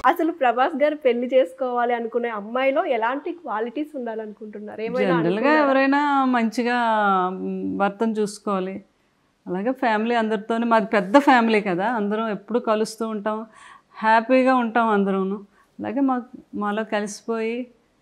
అసలు ప్రభాస్ గారు పెళ్లి చేసుకోవాలి అనుకునే అమ్మాయిలో ఎలాంటి క్వాలిటీస్ ఉండాలనుకుంటున్నారు ఏమైనా జనరల్గా ఎవరైనా మంచిగా మ్, భర్తను చూసుకోవాలి అలాగే ఫ్యామిలీ అందరితోని మాది పెద్ద ఫ్యామిలీ కదా అందరం ఎప్పుడు కలుస్తూ ఉంటాం హ్యాపీగా ఉంటాం అందరూను అలాగే మాకు మాలో కలిసిపోయి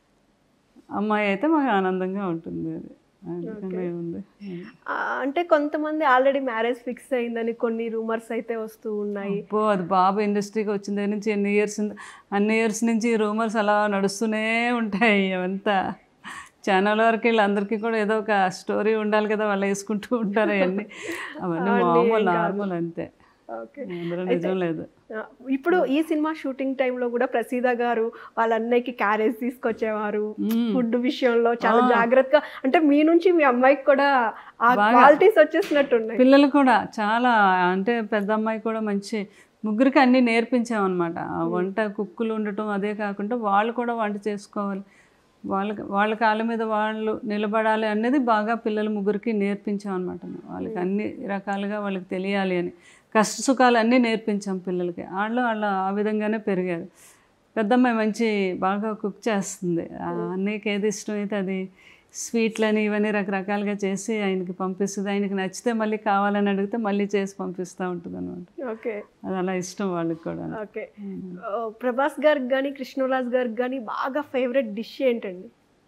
అమ్మాయి అయితే మాకు ఆనందంగా ఉంటుంది అది అందుకనే ఉంది ఆ, అంటే కొంతమంది ఆల్రెడీ మ్యారేజ్ ఫిక్స్ అయిందని కొన్ని రూమర్స్ అయితే వస్తూ ఉన్నాయి అబ్బో అది బాబు ఇండస్ట్రీకి వచ్చిన దగ్గర నుంచి ఎన్ని ఇయర్స్ అన్ని ఇయర్స్ నుంచి రూమర్స్ అలా నడుస్తూనే ఉంటాయి అవంతా ఛానల్ వరకు వీళ్ళందరికీ కూడా ఏదో ఒక స్టోరీ ఉండాలి కదా వాళ్ళు వేసుకుంటూ ఉంటారు అవన్నీ అవన్నీ మామూలు నార్మల్ అంతే ఓకే అందులో నిజం లేదు ఆ, ఇప్పుడు ఈ సినిమా షూటింగ్ టైంలో కూడా ప్రసీద గారు వాళ్ళ అన్నయ్యకి క్యారేజ్ తీసుకొచ్చేవారు ఫుడ్ విషయంలో చాలా జాగ్రత్తగా అంటే మీ నుంచి మీ అమ్మాయికి కూడా ఆ క్వాలిటీస్ వచ్చేసినట్టున్నాయి పిల్లలు కూడా చాలా అంటే పెద్ద అమ్మాయి కూడా మంచి ముగ్గురికి అన్నీ నేర్పించామన్నమాట ఆ వంట కుక్కులు ఉండటం అదే కాకుండా వాళ్ళు కూడా వంట చేసుకోవాలి వాళ్ళ వాళ్ళ కాళ్ళ మీద వాళ్ళు నిలబడాలి అనేది బాగా పిల్లలు ముగ్గురికి నేర్పించాం అనమాట వాళ్ళకి అన్ని రకాలుగా వాళ్ళకి తెలియాలి అని కష్ట సుఖాలు అన్నీ నేర్పించాం పిల్లలకి వాళ్ళు వాళ్ళ ఆ విధంగానే పెరిగారు పెద్దమ్మాయి మంచి బాగా కుక్ చేస్తుంది ఆ అన్నయ్యకి ఏది ఇష్టమైతే అది స్వీట్లని ఇవన్నీ రకరకాలుగా చేసి ఆయనకి పంపిస్తుంది ఆయనకి నచ్చితే మళ్ళీ కావాలని అడిగితే మళ్ళీ చేసి పంపిస్తూ ఉంటుంది అనమాట ఓకే అది అలా ఇష్టం వాళ్ళకి కూడా ఓకే ఆ, ప్రభాస్ గారికి కానీ కృష్ణరాజ్ గారికి కానీ బాగా ఫేవరెట్ డిష్ ఏంటండి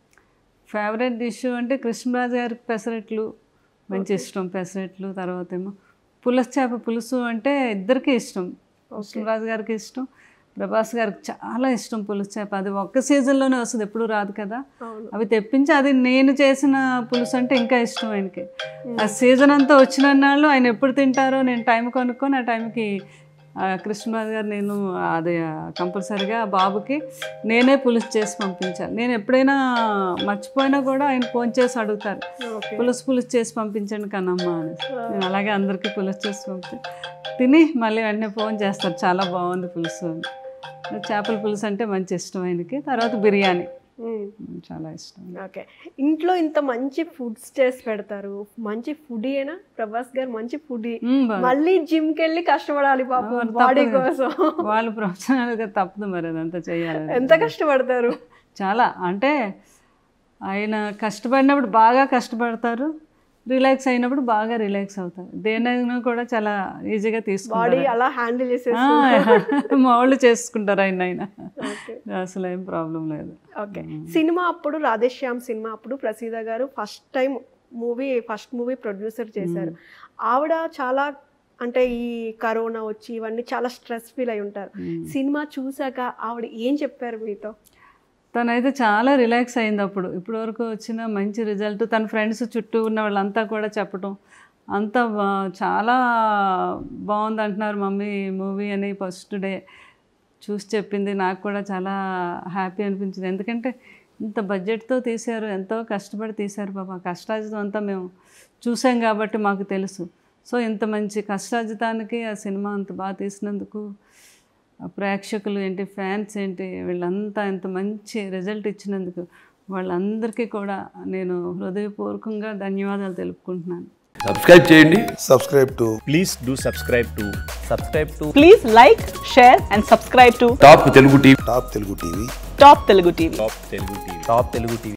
ఫేవరెట్ డిష్ అంటే కృష్ణరాజు గారికి పెసరట్లు మంచి ఇష్టం పెసరట్లు తర్వాత ఏమో పులస చేప పులుసు అంటే ఇద్దరికీ ఇష్టం కృష్ణరాజు గారికి ఇష్టం ప్రభాస్ గారికి చాలా ఇష్టం పులుసు చేప అది ఒక్క సీజన్లోనే వస్తుంది ఎప్పుడు రాదు కదా అవును అవి తెప్పించి అది నేను చేసిన పులుసు అంటే ఇంకా ఇష్టం ఆయనకి ఆ సీజన్ అంతా వచ్చిన నాళ్ళు ఆయన ఎప్పుడు తింటారో నేను టైం కొనుక్కొని ఆ టైంకి ఆ కృష్ణరాజు గారు నేను అది కంపల్సరిగా ఆ బాబుకి నేనే పులుసు చేసి పంపించాలి నేను ఎప్పుడైనా మర్చిపోయినా కూడా ఆయన ఫోన్ చేసి అడుగుతారు ఓకే పులుసు పులుసు చేసి పంపించండి కనమ్మ అని నేను అలాగే అందరికీ పులుసు చేసి పంపి తిని మళ్ళీ వెంటనే ఫోన్ చేస్తారు చాలా బాగుంది పులుసు అని చేపల పులుసు అంటే మంచి ఇష్టం ఆయనకి తర్వాత బిర్యానీ మ్మ్. చాలా ఇష్టం ఓకే ఇంట్లో ఇంత మంచి ఫుడ్స్ చేసి పెడతారు మంచి ఫుడ్ అయినా ప్రభాస్ గారు మంచి ఫుడ్ మ్మ్, బాగా. మళ్ళీ జిమ్ కి వెళ్ళి కష్టపడాలి పాపం అవును, బాడీ తప్పదు. కోసం వాళ్ళు ప్రొఫెషనల్గా తప్పదు మరి అదంతా చేయాలి ఎంత కష్టపడతారు చాలా అంటే ఆయన కష్టపడినప్పుడు బాగా కష్టపడతారు రిలాక్స్ అయినప్పుడు బాగా రిలాక్స్ అవుతారు దేనైనా కూడా చాలా ఈజీగా బాడీ తీసుకుంటారు అలా హ్యాండిల్ చేసేసి ఆ, మా వాళ్ళు చేసుకుంటారు ఆయన ఆయన ఓకే అసలు ఏం ప్రాబ్లం లేదు ఓకే సినిమా అప్పుడు రాధేశ్యామ్ సినిమా అప్పుడు Praseeda garu first time movie first movie producer చేశారు ఆవిడ చాలా అంటే ఈ కరోనా వచ్చి ఇవన్నీ చాలా స్ట్రెస్ ఫీల్ అయి ఉంటారు సినిమా చూసాక ఆవిడ ఏం చెప్పారు మీతో తనైతే చాలా రిలాక్స్ అయింది అప్పుడు ఇప్పటి వరకు వచ్చిన మంచి రిజల్ట్ తన ఫ్రెండ్స్ చుట్టూ ఉన్న వాళ్ళంతా కూడా చెప్పటం అంతా బా- చాలా బాగుంది అంటున్నారు మమ్మీ మూవీ అని ఫస్ట్ డే చూసి చెప్పింది నాకు కూడా చాలా హ్యాపీ అనిపించింది ఎందుకంటే ఇంత బడ్జెట్తో తీశారు ఎంతో కష్టపడి తీశారు పాప కష్టార్జితం అంతా మేము చూసాం కాబట్టి మాకు తెలుసు సో ఇంత మంచి కష్టార్జితానికి ఆ సినిమా అంత బాగా తీసినందుకు ఆ ప్రేక్షకులు ఏంటి ఫ్యాన్స్ ఏంటి వీళ్ళంతా ఇంత మంచి రిజల్ట్ ఇచ్చినందుకు వాళ్ళందరికీ కూడా నేను హృదయపూర్వకంగా ధన్యవాదాలు తెలుపుకుంటున్నాను సబ్స్క్రైబ్ చేయండి subscribe to please do subscribe to subscribe to Please like, share, and subscribe to top Telugu TV Top Telugu TV. Top Telugu TV. top telugu tv top telugu tv